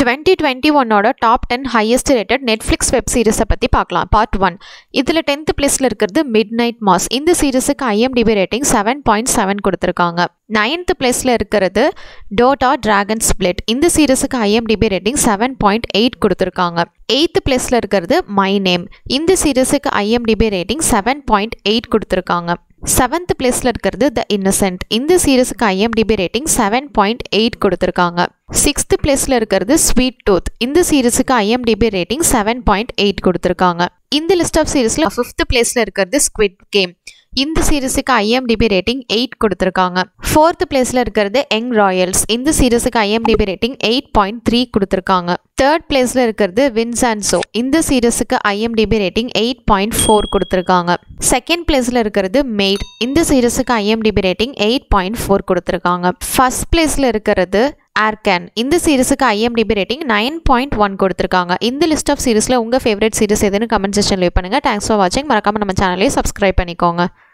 twenty twenty ஒன்னோட top ten highest rated Netflix web சீரிஸை பற்றி பார்க்கலாம் பார்ட் ஒன் இதில் டென்த் பிளேஸில் இருக்கிறது மிட் நைட் மாஸ் இந்த சீரிஸுக்கு IMDb rating seven point seven கொடுத்துருக்காங்க நைன்த் பிளேஸில் இருக்கிறது டோட்டா டிராகன் ஸ்பிளிட் இந்த சீரிஸுக்கு IMDb rating seven point eight கொடுத்துருக்காங்க எயித்து பிளேஸில் இருக்கிறது மை நேம் இந்த சீரிஸுக்கு IMDb rating seven point eight கொடுத்துருக்காங்க செவன்த் பிளேஸில் இருக்கிறது த இன்னசென்ட் இந்த சீரிஸுக்கு IMDb rating seven point eight கொடுத்துருக்காங்க சிக்ஸ்த் பிளேஸில் இருக்கிறது ஸ்வீட் டூத் இந்த சீரிஸுக்கு IMDb rating seven point eight கொடுத்துருக்காங்க இந்த லிஸ்ட் ஆஃப் சீரிஸில் ஃபிஃப்த் பிளேஸில் இருக்கிறது ஸ்குவிட் கேம் இந்த சீரிஸுக்கு ஐஎம்டிபி ரேட்டிங் எயிட் கொடுத்துருக்காங்க ஃபோர்த் பிளேஸில் இருக்கிறது யங் ராயல்ஸ் இந்த சீரிஸுக்கு IMDb rating eight point three கொடுத்துருக்காங்க தேர்ட் பிளேஸில் இருக்கிறது வின்ஸ் அண்ட் சோ இந்த சீரிஸுக்கு IMDb rating eight point four கொடுத்துருக்காங்க செகண்ட் பிளேஸில் இருக்கிறது மெய்ட் இந்த சீரிஸுக்கு IMDb rating eight point four கொடுத்துருக்காங்க ஃபர்ஸ்ட் பிளேஸில் இருக்கிறது ஏர்கேன் இந்த சீரிஸுக்கு IMDb rating nine point one கொடுத்துருக்காங்க இந்த லிஸ்ட் ஆஃப் சீரிஸில் உங்கள் ஃபேவரட் சீரிஸ் எதுன்னு கமெண்ட் செக்ஷன் லீவ் பண்ணுங்கள் தேங்க்ஸ் ஃபார் வாட்சிங் மறக்காமல் நம்ம சேனலையும் சப்ஸ்கிரைப் பண்ணிக்கோங்க